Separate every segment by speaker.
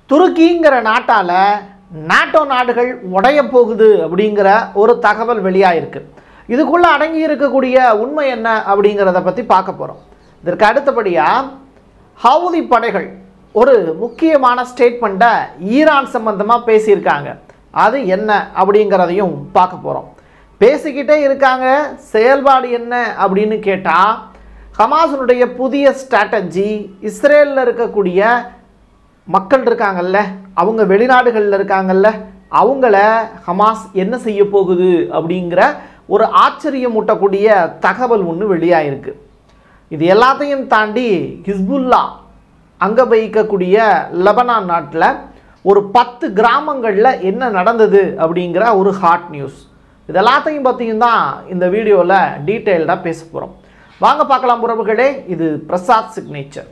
Speaker 1: துருக்கிங்கிற நாட்டால் NATO நாடுகள் உடைய போகுது அப்படிங்கிற ஒரு தகவல் வெளியாயிருக்கு இதுக்குள்ளே அடங்கி இருக்கக்கூடிய உண்மை என்ன அப்படிங்கிறத பற்றி பார்க்க போகிறோம் இதற்கு அடுத்தபடியாக ஹவுதி படைகள் ஒரு முக்கியமான ஸ்டேட்மெண்ட்டை ஈரான் சம்பந்தமாக பேசியிருக்காங்க அது என்ன அப்படிங்கிறதையும் பார்க்க போகிறோம் பேசிக்கிட்டே இருக்காங்க செயல்பாடு என்ன அப்படின்னு கேட்டால் ஹமாஸினுடைய புதிய ஸ்ட்ராட்டஜி இஸ்ரேலில் இருக்கக்கூடிய மக்கள் இருக்காங்கல்ல அவங்க வெளிநாடுகளில் இருக்காங்கல்ல அவங்கள ஹமாஸ் என்ன செய்ய போகுது அப்படிங்கிற ஒரு ஆச்சரியமூட்டக்கூடிய தகவல் ஒன்று வெளியாயிருக்கு இது எல்லாத்தையும் தாண்டி ஹிஸ்புல்லா அங்கே வகிக்கக்கூடிய லெபனான் நாட்டில் ஒரு பத்து கிராமங்களில் என்ன நடந்தது அப்படிங்கிற ஒரு ஹாட் நியூஸ் இது எல்லாத்தையும் பற்றியும் தான் இந்த வீடியோவில் டீட்டெயில்டாக பேச போகிறோம் வாங்க பார்க்கலாம் உறவுகளே இது பிரசாத் சிக்னேச்சர்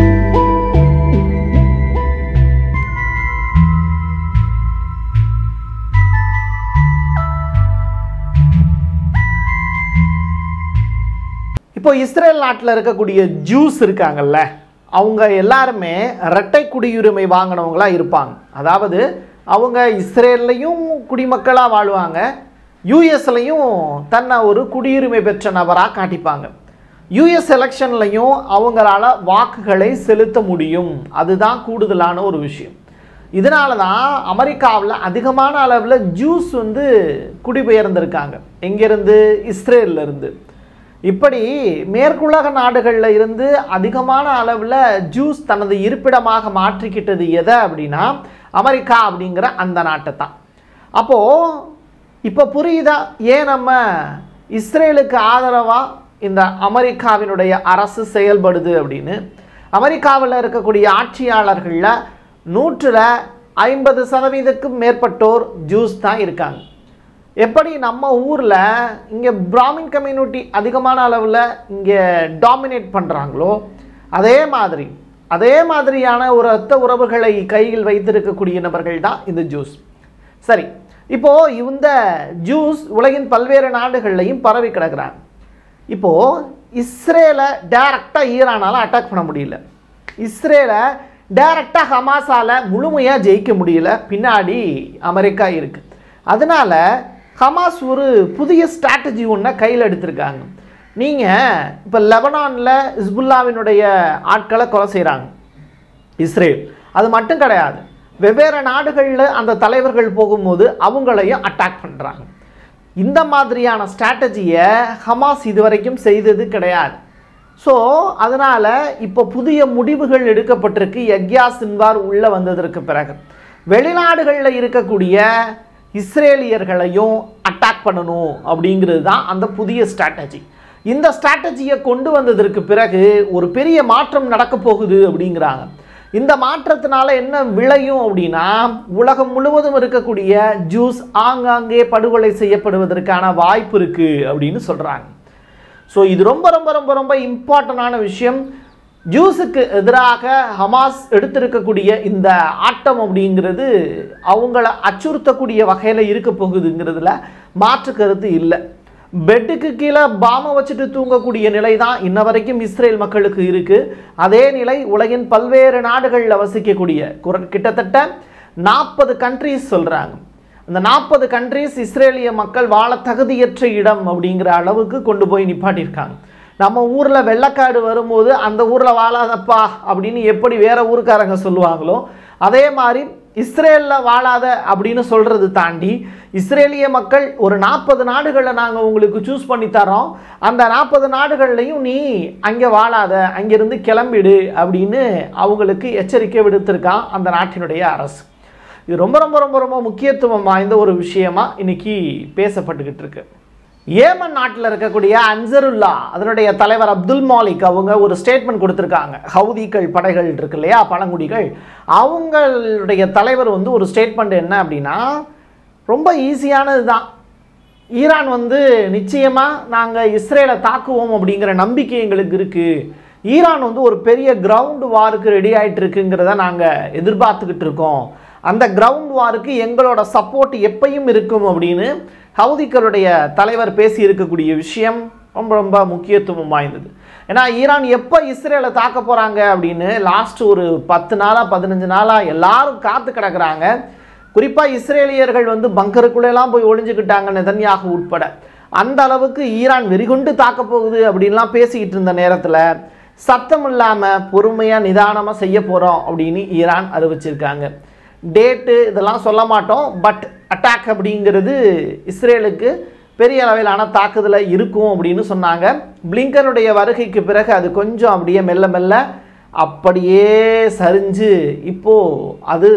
Speaker 1: இப்போ இஸ்ரேல் நாட்டில் இருக்கக்கூடிய ஜூஸ் இருக்காங்கல்ல அவங்க எல்லாருமே இரட்டை குடியுரிமை வாங்கினவங்களா இருப்பாங்க அதாவது அவங்க இஸ்ரேல்லையும் குடிமக்களாக வாழ்வாங்க யூஎஸ்லையும் தன்னை ஒரு குடியுரிமை பெற்ற நபராக காட்டிப்பாங்க யூஎஸ் எலெக்ஷன்லையும் அவங்களால வாக்குகளை செலுத்த முடியும் அதுதான் கூடுதலான ஒரு விஷயம் இதனால தான் அமெரிக்காவில் அதிகமான அளவில் ஜூஸ் வந்து குடிபெயர்ந்திருக்காங்க எங்கேருந்து இஸ்ரேல்ல இருந்து இப்படி மேற்குலக நாடுகளில் இருந்து அதிகமான அளவில் ஜூஸ் தனது இருப்பிடமாக மாற்றிக்கிட்டது எதை அப்படின்னா அமெரிக்கா அப்படிங்கிற அந்த நாட்டை தான் அப்போது இப்போ புரியுதா ஏன் நம்ம இஸ்ரேலுக்கு ஆதரவாக இந்த அமெரிக்காவினுடைய அரசு செயல்படுது அப்படின்னு அமெரிக்காவில் இருக்கக்கூடிய ஆட்சியாளர்களில் நூற்றில் ஐம்பது சதவீதத்துக்கும் மேற்பட்டோர் ஜூஸ் தான் இருக்காங்க எப்படி நம்ம ஊரில் இங்கே பிராமின் கம்யூனிட்டி அதிகமான அளவில் இங்கே டாமினேட் பண்ணுறாங்களோ அதே மாதிரி அதே மாதிரியான ஒரு ரத்த உறவுகளை கையில் வைத்திருக்கக்கூடிய நபர்கள் தான் இந்த ஜூஸ் சரி இப்போது இந்த ஜூஸ் உலகின் பல்வேறு நாடுகள்லையும் பரவி கிடக்கிறாங்க இப்போது இஸ்ரேலை டைரக்டாக ஈரானால் அட்டாக் பண்ண முடியல இஸ்ரேலை டைரக்டாக ஹமாஸால் முழுமையாக ஜெயிக்க முடியல பின்னாடி அமெரிக்கா இருக்குது அதனால் ஹமாஸ் ஒரு புதிய ஸ்ட்ராட்டஜி ஒன்றை கையில் எடுத்திருக்காங்க நீங்கள் இப்போ லெபனானில் இஸ்புல்லாவினுடைய ஆட்களை கொலை செய்கிறாங்க இஸ்ரேல் அது மட்டும் கிடையாது வெவ்வேறு நாடுகளில் அந்த தலைவர்கள் போகும்போது அவங்களையும் அட்டாக் பண்ணுறாங்க இந்த மாதிரியான ஸ்ட்ராட்டஜியை ஹமாஸ் இதுவரைக்கும் செய்தது கிடையாது ஸோ அதனால் இப்போ புதிய முடிவுகள் எடுக்கப்பட்டிருக்கு யக்யா சின்வார் உள்ளே வந்ததற்கு பிறகு வெளிநாடுகளில் இருக்கக்கூடிய இஸ்ரேலியர்களையும் அட்டாக் பண்ணணும் அப்படிங்கிறது தான் அந்த புதிய ஸ்ட்ராட்டஜி இந்த ஸ்ட்ராட்டஜியை கொண்டு வந்ததற்கு பிறகு ஒரு பெரிய மாற்றம் நடக்க போகுது அப்படிங்கிறாங்க இந்த மாற்றத்தினால என்ன விளையும் அப்படின்னா உலகம் முழுவதும் இருக்கக்கூடிய ஜூஸ் ஆங்காங்கே படுகொலை செய்யப்படுவதற்கான வாய்ப்பு இருக்குது அப்படின்னு சொல்கிறாங்க ஸோ இது ரொம்ப ரொம்ப ரொம்ப ரொம்ப இம்பார்ட்டண்டான விஷயம் ஜூஸுக்கு எதிராக ஹமாஸ் எடுத்திருக்கக்கூடிய இந்த ஆட்டம் அப்படிங்கிறது அவங்கள அச்சுறுத்தக்கூடிய வகையில் இருக்க போகுதுங்கிறதுல மாற்று கருத்து இல்லை பெட்டுக்கு கீழே பாமை வச்சுட்டு தூங்கக்கூடிய நிலை தான் இன்ன வரைக்கும் இஸ்ரேல் மக்களுக்கு இருக்குது அதே நிலை உலகின் பல்வேறு நாடுகளில் வசிக்கக்கூடிய குற- கிட்டத்தட்ட நாற்பது கண்ட்ரீஸ் சொல்கிறாங்க அந்த நாற்பது கண்ட்ரீஸ் இஸ்ரேலிய மக்கள் வாழ தகுதியற்ற இடம் அப்படிங்கிற அளவுக்கு கொண்டு போய் நிப்பாட்டியிருக்காங்க நம்ம ஊரில் வெள்ளக்காடு வரும்போது அந்த ஊரில் வாழாதப்பா அப்படின்னு எப்படி வேற ஊருக்காரங்க சொல்லுவாங்களோ அதே மாதிரி இஸ்ரேலில் வாழாத அப்படின்னு சொல்கிறது தாண்டி இஸ்ரேலிய மக்கள் ஒரு நாற்பது நாடுகளை நாங்கள் உங்களுக்கு சூஸ் பண்ணி தரோம் அந்த நாற்பது நாடுகள்லையும் நீ அங்கே வாழாத அங்கிருந்து கிளம்பிடு அப்படின்னு அவங்களுக்கு எச்சரிக்கை விடுத்திருக்கான் அந்த நாட்டினுடைய அரசு இது ரொம்ப ரொம்ப ரொம்ப ரொம்ப முக்கியத்துவம் வாய்ந்த ஒரு விஷயமா இன்னைக்கு பேசப்பட்டுக்கிட்டு இருக்கு ஏமன் நாட்டில் இருக்கக்கூடிய அன்சருல்லா அதனுடைய தலைவர் அப்துல் மாலிக் அவங்க ஒரு ஸ்டேட்மெண்ட் கொடுத்துருக்காங்க ஹவுதிகள் படைகள் இருக்கு இல்லையா பழங்குடிகள் அவங்களுடைய தலைவர் வந்து ஒரு ஸ்டேட்மெண்ட் என்ன அப்படின்னா ரொம்ப ஈஸியானது தான் ஈரான் வந்து நிச்சயமாக நாங்கள் இஸ்ரேலை தாக்குவோம் அப்படிங்கிற நம்பிக்கை எங்களுக்கு இருக்குது ஈரான் வந்து ஒரு பெரிய கிரவுண்ட் வாருக்கு ரெடி ஆயிட்டு இருக்குங்கிறத நாங்கள் எதிர்பார்த்துக்கிட்டு இருக்கோம் அந்த கிரவுண்ட் வாருக்கு எங்களோட சப்போர்ட் எப்பயும் இருக்கும் அப்படின்னு ஹவுதிக்களுடைய தலைவர் பேசி இருக்கக்கூடிய விஷயம் ரொம்ப ரொம்ப முக்கியத்துவம் வாய்ந்தது ஏன்னா ஈரான் எப்போ இஸ்ரேலை தாக்க போகிறாங்க அப்படின்னு லாஸ்ட் ஒரு பத்து நாளாக பதினஞ்சு நாளாக எல்லாரும் காத்து கிடக்குறாங்க குறிப்பாக இஸ்ரேலியர்கள் வந்து பங்கருக்குள்ளெல்லாம் போய் ஒளிஞ்சுக்கிட்டாங்க நெதன்யாகு உட்பட அந்த அளவுக்கு ஈரான் வெறிகொண்டு தாக்க போகுது அப்படின்லாம் பேசிக்கிட்டு இருந்த நேரத்தில் சத்தம் இல்லாமல் பொறுமையாக நிதானமாக செய்ய போகிறோம் அப்படின்னு ஈரான் அறிவிச்சிருக்காங்க டேட்டு இதெல்லாம் சொல்ல மாட்டோம் பட் அட்டாக் அப்படிங்கிறது இஸ்ரேலுக்கு பெரிய அளவிலான தாக்குதலை இருக்கும் அப்படின்னு சொன்னாங்க பிளிங்கனுடைய வருகைக்கு பிறகு அது கொஞ்சம் அப்படியே மெல்ல மெல்ல அப்படியே சரிஞ்சு இப்போது அது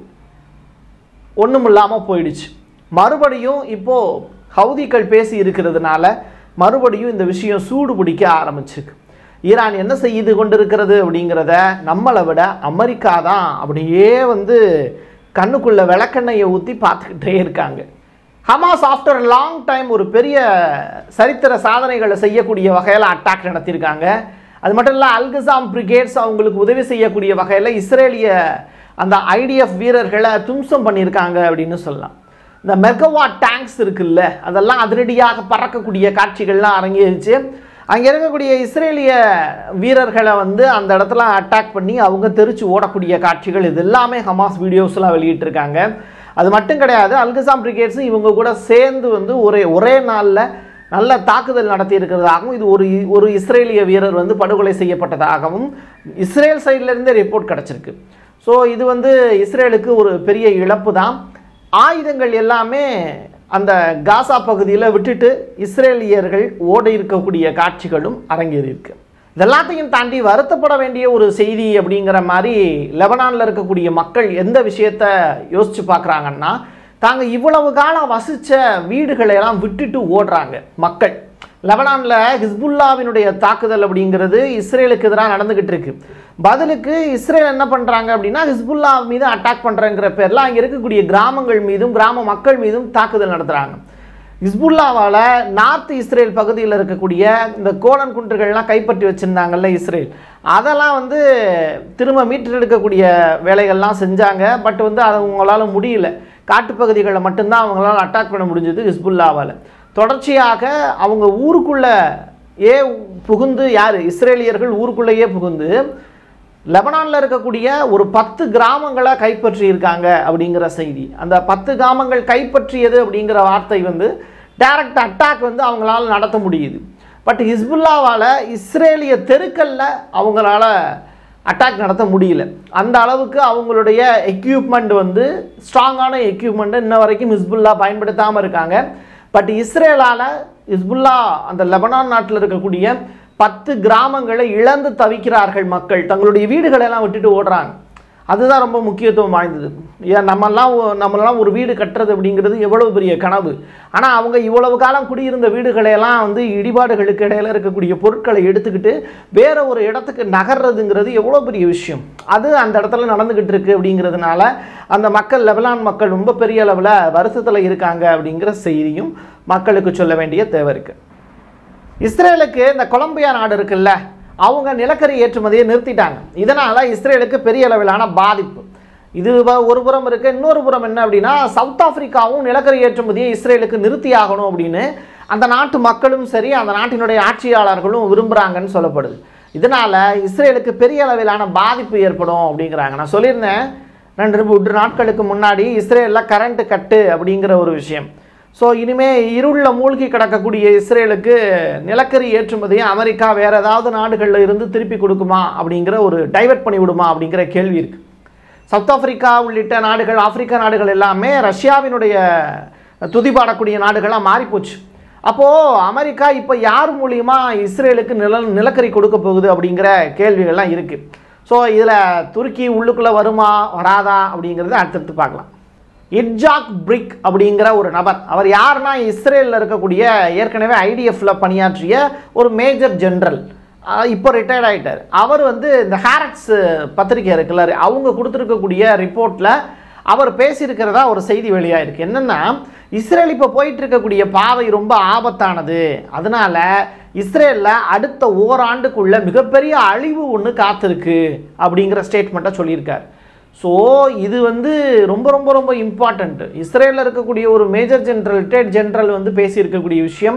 Speaker 1: ஒன்றும் இல்லாமல் போயிடுச்சு மறுபடியும் இப்போது ஹவுதிகள் பேசி இருக்கிறதுனால மறுபடியும் இந்த விஷயம் சூடு பிடிக்க ஆரம்பிச்சிருக்கு ஈரான் என்ன செய்து கொண்டிருக்கிறது அப்படிங்கிறத நம்மளை விட அமெரிக்கா தான் அப்படியே வந்து கண்ணுக்குள்ள விளக்கெண்ணெயை ஊற்றி பார்த்துக்கிட்டே இருக்காங்க ஹமாஸ் ஆஃப்டர் லாங் டைம் ஒரு பெரிய சரித்திர சாதனைகளை செய்யக்கூடிய வகையில் அட்டாக் நடத்தியிருக்காங்க அது மட்டும் இல்லை அல்கசாம் பிரிகேட்ஸ் அவங்களுக்கு உதவி செய்யக்கூடிய வகையில் இஸ்ரேலிய அந்த ஐடிஎஃப் வீரர்களை தும்சம் பண்ணியிருக்காங்க அப்படின்னு சொல்லலாம் இந்த மெகவாட் டேங்க்ஸ் இருக்குல்ல அதெல்லாம் அதிரடியாக பறக்கக்கூடிய காட்சிகள்லாம் அரங்கேறிச்சு அங்கே இருக்கக்கூடிய இஸ்ரேலிய வீரர்களை வந்து அந்த இடத்துல அட்டாக் பண்ணி அவங்க தெரிச்சு ஓடக்கூடிய காட்சிகள் இது எல்லாமே ஹமாஸ் வீடியோஸ்லாம் வெளியிட்டிருக்காங்க அது மட்டும் கிடையாது அல்கசாம் பிரிகேட்ஸும் இவங்க கூட சேர்ந்து வந்து ஒரே ஒரே நாளில் நல்ல தாக்குதல் நடத்தி இருக்கிறதாகவும் இது ஒரு ஒரு இஸ்ரேலிய வீரர் வந்து படுகொலை செய்யப்பட்டதாகவும் இஸ்ரேல் சைட்லேருந்தே ரிப்போர்ட் கிடச்சிருக்கு ஸோ இது வந்து இஸ்ரேலுக்கு ஒரு பெரிய இழப்பு தான் ஆயுதங்கள் எல்லாமே அந்த காசா பகுதியில் விட்டுட்டு இஸ்ரேலியர்கள் ஓடி இருக்கக்கூடிய காட்சிகளும் அரங்கேறியிருக்கு இதெல்லாத்தையும் தாண்டி வருத்தப்பட வேண்டிய ஒரு செய்தி அப்படிங்கிற மாதிரி லெபனானில் இருக்கக்கூடிய மக்கள் எந்த விஷயத்த யோசிச்சு பார்க்குறாங்கன்னா தாங்க இவ்வளவு காலம் வசித்த வீடுகளை எல்லாம் விட்டுட்டு ஓடுறாங்க மக்கள் லெபனானில் ஹிஸ்புல்லாவினுடைய தாக்குதல் அப்படிங்கிறது இஸ்ரேலுக்கு எதிராக நடந்துக்கிட்டு இருக்கு பதிலுக்கு இஸ்ரேல் என்ன பண்ணுறாங்க அப்படின்னா ஹிஸ்புல்லா மீது அட்டாக் பண்ணுறங்கிற பேரில் அங்கே இருக்கக்கூடிய கிராமங்கள் மீதும் கிராம மக்கள் மீதும் தாக்குதல் நடத்துகிறாங்க ஹிஸ்புல்லாவால் நார்த் இஸ்ரேல் பகுதியில் இருக்கக்கூடிய இந்த கோலன் குன்றுகள்லாம் கைப்பற்றி வச்சுருந்தாங்கல்ல இஸ்ரேல் அதெல்லாம் வந்து திரும்ப மீட்டெடுக்கக்கூடிய வேலைகள்லாம் செஞ்சாங்க பட் வந்து அது அவங்களால முடியல காட்டுப்பகுதிகளில் மட்டும்தான் அவங்களால அட்டாக் பண்ண முடிஞ்சது ஹிஸ்புல்லாவால் தொடர்ச்சியாக அவங்க ஊருக்குள்ளே ஏ புகுந்து யார் இஸ்ரேலியர்கள் ஊருக்குள்ளேயே புகுந்து லெபனானில் இருக்கக்கூடிய ஒரு பத்து கிராமங்களை கைப்பற்றி இருக்காங்க அப்படிங்கிற செய்தி அந்த பத்து கிராமங்கள் கைப்பற்றியது அப்படிங்கிற வார்த்தை வந்து டைரக்ட் அட்டாக் வந்து அவங்களால நடத்த முடியுது பட் ஹிஸ்புல்லாவால் இஸ்ரேலிய தெருக்கல்ல அவங்களால அட்டாக் நடத்த முடியல அந்த அளவுக்கு அவங்களுடைய எக்யூப்மெண்ட் வந்து ஸ்ட்ராங்கான எக்யூப்மெண்ட்டை இன்ன வரைக்கும் ஹிஸ்புல்லா பயன்படுத்தாமல் இருக்காங்க பட் இஸ்ரேலால் ஹிஸ்புல்லா அந்த லெபனான் நாட்டில் இருக்கக்கூடிய பத்து கிராமங்களை இழந்து தவிக்கிறார்கள் மக்கள் தங்களுடைய வீடுகளை எல்லாம் விட்டுட்டு ஓடுறாங்க அதுதான் ரொம்ப முக்கியத்துவம் வாய்ந்தது ஏன் நம்மெல்லாம் ஒ- நம்மளெல்லாம் ஒரு வீடு கட்டுறது அப்படிங்கிறது எவ்வளவு பெரிய கனவு ஆனால் அவங்க இவ்வளவு காலம் குடியிருந்த வீடுகளை எல்லாம் வந்து இடிபாடுகளுக்கு இடையில இருக்கக்கூடிய பொருட்களை எடுத்துக்கிட்டு வேற ஒரு இடத்துக்கு நகர்றதுங்கிறது எவ்வளோ பெரிய விஷயம் அது அந்த இடத்துல நடந்துக்கிட்டு இருக்கு அப்படிங்கிறதுனால அந்த மக்கள் லெபனான் மக்கள் ரொம்ப பெரிய அளவில் வருத்தத்தில் இருக்காங்க அப்படிங்கிற செய்தியும் மக்களுக்கு சொல்ல வேண்டிய தேவை இருக்குது இஸ்ரேலுக்கு இந்த கொலம்பியா நாடு இருக்குல்ல அவங்க நிலக்கரி ஏற்றுமதியை நிறுத்திட்டாங்க இதனால் இஸ்ரேலுக்கு பெரிய அளவிலான பாதிப்பு இது வ- ஒரு புறம் இருக்கு இன்னொரு புறம் என்ன அப்படின்னா சவுத் ஆப்பிரிக்காவும் நிலக்கரி ஏற்றுமதியை இஸ்ரேலுக்கு நிறுத்தி ஆகணும் அப்படின்னு அந்த நாட்டு மக்களும் சரி அந்த நாட்டினுடைய ஆட்சியாளர்களும் விரும்புகிறாங்கன்னு சொல்லப்படுது இதனால் இஸ்ரேலுக்கு பெரிய அளவிலான பாதிப்பு ஏற்படும் அப்படிங்கிறாங்க நான் சொல்லியிருந்தேன் ரெண்டு மூன்று நாட்களுக்கு முன்னாடி இஸ்ரேலில் கரண்ட் கட்டு அப்படிங்கிற ஒரு விஷயம் ஸோ இனிமே இருளில் மூழ்கி கிடக்கக்கூடிய இஸ்ரேலுக்கு நிலக்கரி ஏற்றுமதியை அமெரிக்கா வேற ஏதாவது நாடுகளில் இருந்து திருப்பி கொடுக்குமா அப்படிங்கிற ஒரு டைவர்ட் பண்ணி விடுமா அப்படிங்கிற கேள்வி இருக்கு சவுத் ஆப்பிரிக்கா உள்ளிட்ட நாடுகள் ஆப்பிரிக்க நாடுகள் எல்லாமே ரஷ்யாவினுடைய துதிபாடக்கூடிய நாடுகளாக மாறிப்போச்சு அப்போது அமெரிக்கா இப்போ யார் மூலியமா இஸ்ரேலுக்கு நில நிலக்கரி கொடுக்க போகுது அப்படிங்கிற கேள்விகள்லாம் இருக்குது ஸோ இதில் துருக்கி உள்ளுக்குள்ளே வருமா வராதா அப்படிங்கிறத அடுத்தடுத்து பார்க்கலாம் இட்ஜாக் பிரிக் அப்படிங்கிற ஒரு நபர் அவர் யாருன்னா இஸ்ரேலில் இருக்கக்கூடிய ஏற்கனவே ஐடிஎஃப்ல பணியாற்றிய ஒரு மேஜர் ஜெனரல் இப்போ ரிட்டையர்ட் ஆயிட்டார் அவர் வந்து இந்த ஹேரட்ஸ் பத்திரிக்கை இருக்குல்ல அவங்க கொடுத்துருக்கக்கூடிய ரிப்போர்ட்டில் அவர் பேசியிருக்கிறதா ஒரு செய்தி வெளியாயிருக்கு என்னன்னா இஸ்ரேல் இப்போ போயிட்டு இருக்கக்கூடிய பாதை ரொம்ப ஆபத்தானது அதனால இஸ்ரேலில் அடுத்த ஓராண்டுக்குள்ள மிகப்பெரிய அழிவு ஒன்று காத்திருக்கு அப்படிங்கிற ஸ்டேட்மெண்ட்டை சொல்லியிருக்கார் ஸோ இது வந்து ரொம்ப ரொம்ப ரொம்ப இம்பார்ட்டண்ட் இஸ்ரேலில் இருக்கக்கூடிய ஒரு மேஜர் ஜெனரல் ரிட்டையர்ட் ஜெனரல் வந்து பேசியிருக்கக்கூடிய விஷயம்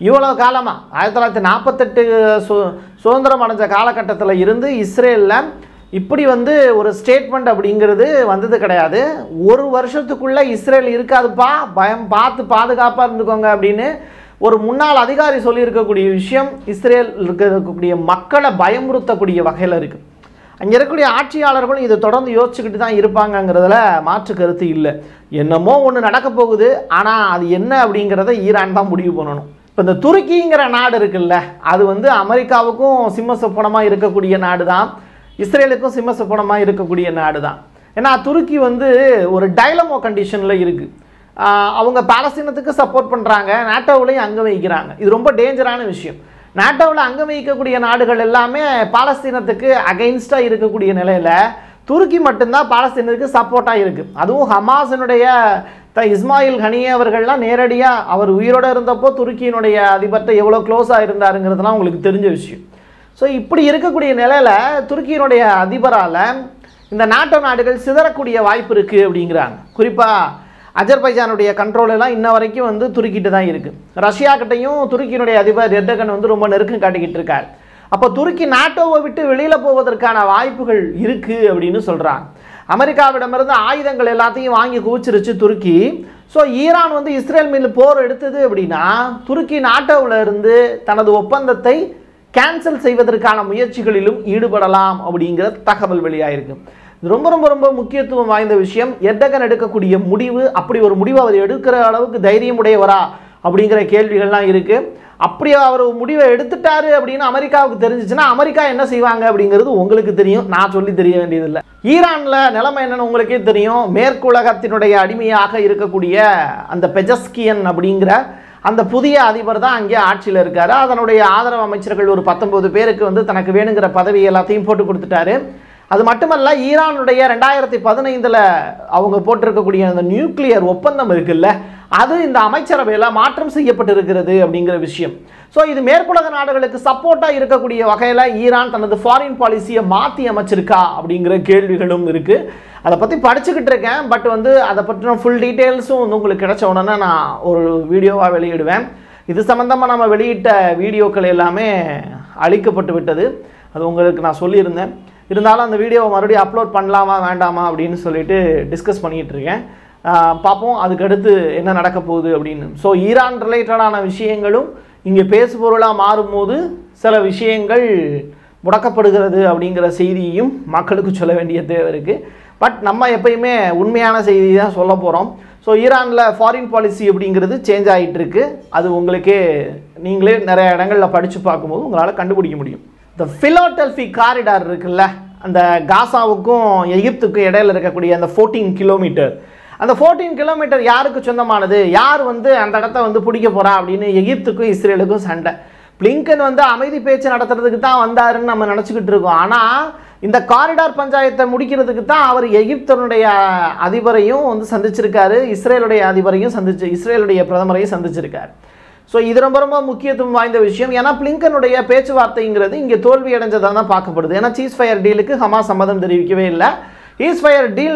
Speaker 1: இவ்வளோ காலமாக ஆயிரத்தி தொள்ளாயிரத்தி நாற்பத்தெட்டு சு சுதந்திரம் அடைஞ்ச காலகட்டத்தில் இருந்து இஸ்ரேலில் இப்படி வந்து ஒரு ஸ்டேட்மெண்ட் அப்படிங்கிறது வந்தது கிடையாது ஒரு வருஷத்துக்குள்ளே இஸ்ரேல் இருக்காதுப்பா பயம் பார்த்து பாதுகாப்பாக இருந்துக்கோங்க அப்படின்னு ஒரு முன்னாள் அதிகாரி சொல்லியிருக்கக்கூடிய விஷயம் இஸ்ரேல் இருக்கக்கூடிய மக்களை பயமுறுத்தக்கூடிய வகையில் இருக்குது அங்கே இருக்கக்கூடிய ஆட்சியாளர்களும் இதை தொடர்ந்து யோசிச்சுக்கிட்டு தான் இருப்பாங்கங்கிறதுல மாற்று கருத்து இல்லை என்னமோ ஒன்று நடக்க போகுது ஆனால் அது என்ன அப்படிங்கிறத ஈரான் தான் முடிவு பண்ணணும் இப்போ இந்த துருக்கிங்கிற நாடு இருக்குல்ல அது வந்து அமெரிக்காவுக்கும் சிம்ம சொப்பனமாக இருக்கக்கூடிய நாடு தான் இஸ்ரேலுக்கும் சிம்ம சொப்பனமாக இருக்கக்கூடிய நாடு தான் ஏன்னா துருக்கி வந்து ஒரு டைலமோ கண்டிஷனில் இருக்குது அவங்க பாலஸ்தீனத்துக்கு சப்போர்ட் பண்ணுறாங்க நாட்டோவிலையும் அங்க வைக்கிறாங்க இது ரொம்ப டேஞ்சரான விஷயம் நாட்டோவில் அங்க வைக்கக்கூடிய நாடுகள் எல்லாமே பாலஸ்தீனத்துக்கு அகைன்ஸ்டாக இருக்கக்கூடிய நிலையில் துருக்கி மட்டும்தான் பாலஸ்தீனத்துக்கு சப்போர்ட்டாக இருக்குது அதுவும் ஹமாஸினுடைய த இஸ்மாயில் ஹனியே அவர்கள்லாம் நேரடியாக அவர் உயிரோடு இருந்தப்போ துருக்கியினுடைய அதிபர்கிட்ட எவ்வளோ க்ளோஸாக இருந்தாருங்கிறதுலாம் உங்களுக்கு தெரிஞ்ச விஷயம் ஸோ இப்படி இருக்கக்கூடிய நிலையில் துருக்கியினுடைய அதிபரால் இந்த நாட்டோ நாடுகள் சிதறக்கூடிய வாய்ப்பு இருக்குது அப்படிங்கிறாங்க குறிப்பாக அஜர்பைஜானுடைய கண்ட்ரோல் எல்லாம் இன்ன வரைக்கும் வந்து துருக்கிட்டு தான் இருக்குது ரஷ்யா கிட்டையும் துருக்கியினுடைய அதிபர் எர்டகன் வந்து ரொம்ப நெருக்கம் காட்டிக்கிட்டு இருக்கார் அப்போ துருக்கி நாட்டோவை விட்டு வெளியில் போவதற்கான வாய்ப்புகள் இருக்குது அப்படின்னு சொல்கிறாங்க அமெரிக்காவிடமிருந்து ஆயுதங்கள் எல்லாத்தையும் வாங்கி குவிச்சிருச்சு துருக்கி ஸோ ஈரான் வந்து இஸ்ரேல் மீது போர் எடுத்தது அப்படின்னா துருக்கி நாட்டோவில் இருந்து தனது ஒப்பந்தத்தை கேன்சல் செய்வதற்கான முயற்சிகளிலும் ஈடுபடலாம் அப்படிங்கிற தகவல் வெளியாயிருக்கு இது ரொம்ப ரொம்ப ரொம்ப முக்கியத்துவம் வாய்ந்த விஷயம் எர்டகன் எடுக்கக்கூடிய முடிவு அப்படி ஒரு முடிவு அவர் எடுக்கிற அளவுக்கு தைரியம் உடையவரா அப்படிங்கிற கேள்விகள்லாம் இருக்கு அப்படி அவர் முடிவை எடுத்துட்டாரு அப்படின்னு அமெரிக்காவுக்கு தெரிஞ்சிச்சுன்னா அமெரிக்கா என்ன செய்வாங்க அப்படிங்கிறது உங்களுக்கு தெரியும் நான் சொல்லி தெரிய வேண்டியதில்லை ஈரானில் நிலைமை என்னன்னு உங்களுக்கே தெரியும் மேற்குலகத்தினுடைய அடிமையாக இருக்கக்கூடிய அந்த பெஜஸ்கியன் அப்படிங்கிற அந்த புதிய அதிபர் தான் அங்கே ஆட்சியில் இருக்காரு அதனுடைய ஆதரவு அமைச்சர்கள் ஒரு பத்தொன்பது பேருக்கு வந்து தனக்கு வேணுங்கிற பதவி எல்லாத்தையும் போட்டு கொடுத்துட்டாரு அது மட்டுமல்ல ஈரானுடைய ரெண்டாயிரத்தி பதினைந்தில் அவங்க போட்டிருக்கக்கூடிய அந்த நியூக்ளியர் ஒப்பந்தம் இருக்குல்ல அது இந்த அமைச்சரவையில் மாற்றம் செய்யப்பட்டிருக்கிறது அப்படிங்கிற விஷயம் ஸோ இது மேற்குலக நாடுகளுக்கு சப்போர்ட்டாக இருக்கக்கூடிய வகையில் ஈரான் தனது ஃபாரின் பாலிசியை மாற்றி அமைச்சிருக்கா அப்படிங்கிற கேள்விகளும் இருக்குது அதை பற்றி படிச்சுக்கிட்டு இருக்கேன் பட் வந்து அதை பற்றின ஃபுல் டீட்டெயில்ஸும் வந்து உங்களுக்கு கிடைச்ச உடனே நான் ஒரு வீடியோவாக வெளியிடுவேன் இது சம்மந்தமாக நம்ம வெளியிட்ட வீடியோக்கள் எல்லாமே அழிக்கப்பட்டு விட்டது அது உங்களுக்கு நான் சொல்லியிருந்தேன் இருந்தாலும் அந்த வீடியோவை மறுபடியும் அப்லோட் பண்ணலாமா வேண்டாமா அப்படின்னு சொல்லிட்டு டிஸ்கஸ் பண்ணிகிட்டு இருக்கேன் ஆஹ் பார்ப்போம் அதுக்கடுத்து என்ன நடக்க போகுது அப்படின்னு ஸோ ஈரான் ரிலேட்டடான விஷயங்களும் இங்கே பேசுபொருளாக மாறும்போது சில விஷயங்கள் முடக்கப்படுகிறது அப்படிங்கிற செய்தியையும் மக்களுக்கு சொல்ல வேண்டிய தேவை இருக்குது பட் நம்ம எப்பயுமே உண்மையான செய்தி தான் சொல்ல போகிறோம் ஸோ ஈரானில் ஃபாரின் பாலிசி அப்படிங்கிறது சேஞ்ச் ஆகிட்டு இருக்கு அது உங்களுக்கே நீங்களே நிறைய இடங்களில் படித்து பார்க்கும்போது உங்களால் கண்டுபிடிக்க முடியும் இந்த ஃபிலோடெல்ஃபி காரிடார் இருக்குல்ல அந்த காசாவுக்கும் எகிப்துக்கும் இடையில இருக்கக்கூடிய அந்த ஃபோர்டீன் கிலோமீட்டர் அந்த ஃபோர்டீன் கிலோமீட்டர் யாருக்கு சொந்தமானது யார் வந்து அந்த இடத்த வந்து பிடிக்க போறா அப்படின்னு எகிப்துக்கும் இஸ்ரேலுக்கும் சண்டை பிளிங்கன் வந்து அமைதி பேச்சு நடத்துறதுக்கு தான் வந்தாருன்னு நம்ம நினச்சிக்கிட்டு இருக்கோம் ஆனால் இந்த காரிடார் பஞ்சாயத்தை முடிக்கிறதுக்கு தான் அவர் எகிப்தனுடைய அதிபரையும் வந்து சந்திச்சிருக்காரு இஸ்ரேலுடைய அதிபரையும் சந்திச்சு இஸ்ரேலுடைய பிரதமரையும் சந்திச்சிருக்காரு ஸோ இது ரொம்ப ரொம்ப முக்கியத்துவம் வாய்ந்த விஷயம் ஏன்னா பிளிங்கனுடைய பேச்சுவார்த்தைங்கிறது இங்கே தோல்வி அடைஞ்சதாக தான் பார்க்கப்படுது ஏன்னா சீஸ் ஃபயர் டீலுக்கு ஹமாஸ் சம்மதம் தெரிவிக்கவே இல்லை ஈஸ் ஃபயர் டீல்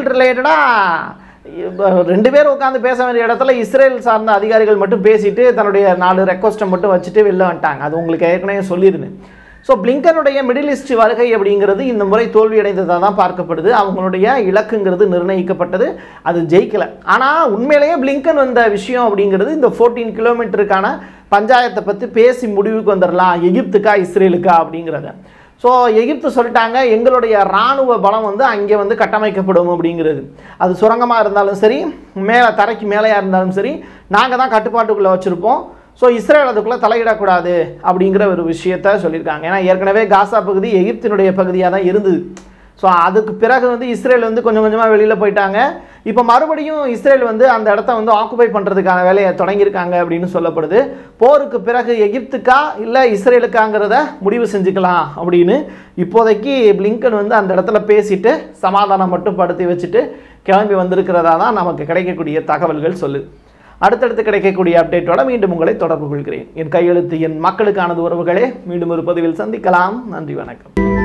Speaker 1: ரிலேட்டடாக ரெண்டு பேரும் உட்காந்து பேச வேண்டிய இடத்துல இஸ்ரேல் சார்ந்த அதிகாரிகள் மட்டும் பேசிட்டு தன்னுடைய நாலு ரெக்வஸ்ட்டை மட்டும் வச்சுட்டு வெளில வந்துட்டாங்க அது உங்களுக்கு ஏற்கனவே சொல்லியிருந்தேன் ஸோ பிளிங்கனுடைய மிடில் ஈஸ்ட் வருகை அப்படிங்கிறது இந்த முறை தோல்வியடைந்ததாக தான் பார்க்கப்படுது அவங்களுடைய இலக்குங்கிறது நிர்ணயிக்கப்பட்டது அது ஜெயிக்கலை ஆனால் உண்மையிலேயே பிளிங்கன் வந்த விஷயம் அப்படிங்கிறது இந்த ஃபோர்டீன் கிலோமீட்டருக்கான பஞ்சாயத்தை பற்றி பேசி முடிவுக்கு வந்துடலாம் எகிப்துக்கா இஸ்ரேலுக்கா அப்படிங்கிறத ஸோ எகிப்து சொல்லிட்டாங்க எங்களுடைய இராணுவ பலம் வந்து அங்கே வந்து கட்டமைக்கப்படும் அப்படிங்கிறது அது சுரங்கமாக இருந்தாலும் சரி மேலே தரைக்கு மேலேயா இருந்தாலும் சரி நாங்கள் தான் கட்டுப்பாட்டுக்குள்ளே வச்சுருப்போம் ஸோ இஸ்ரேல் அதுக்குள்ளே தலையிடக்கூடாது அப்படிங்கிற ஒரு விஷயத்த சொல்லியிருக்காங்க ஏன்னா ஏற்கனவே காசா பகுதி எகிப்தினுடைய பகுதியாக தான் இருந்தது ஸோ அதுக்கு பிறகு வந்து இஸ்ரேல் வந்து கொஞ்சம் கொஞ்சமாக வெளியில் போயிட்டாங்க இப்போ மறுபடியும் இஸ்ரேல் வந்து அந்த இடத்த வந்து ஆக்குபை பண்ணுறதுக்கான வேலையை தொடங்கியிருக்காங்க அப்படின்னு சொல்லப்படுது போருக்கு பிறகு எகிப்துக்கா இல்லை இஸ்ரேலுக்காங்கிறத முடிவு செஞ்சுக்கலாம் அப்படின்னு இப்போதைக்கு பிளிங்கன் வந்து அந்த இடத்துல பேசிட்டு சமாதானம் மட்டும் படுத்தி வச்சுட்டு கிளம்பி வந்திருக்கிறதா தான் நமக்கு கிடைக்கக்கூடிய தகவல்கள் சொல்லுது அடுத்தடுத்து கிடைக்கக்கூடிய அப்டேட்டோட மீண்டும் உங்களை தொடர்பு கொள்கிறேன் என் கையெழுத்து என் மக்களுக்கானது உறவுகளே மீண்டும் ஒரு பதிவில் சந்திக்கலாம் நன்றி வணக்கம்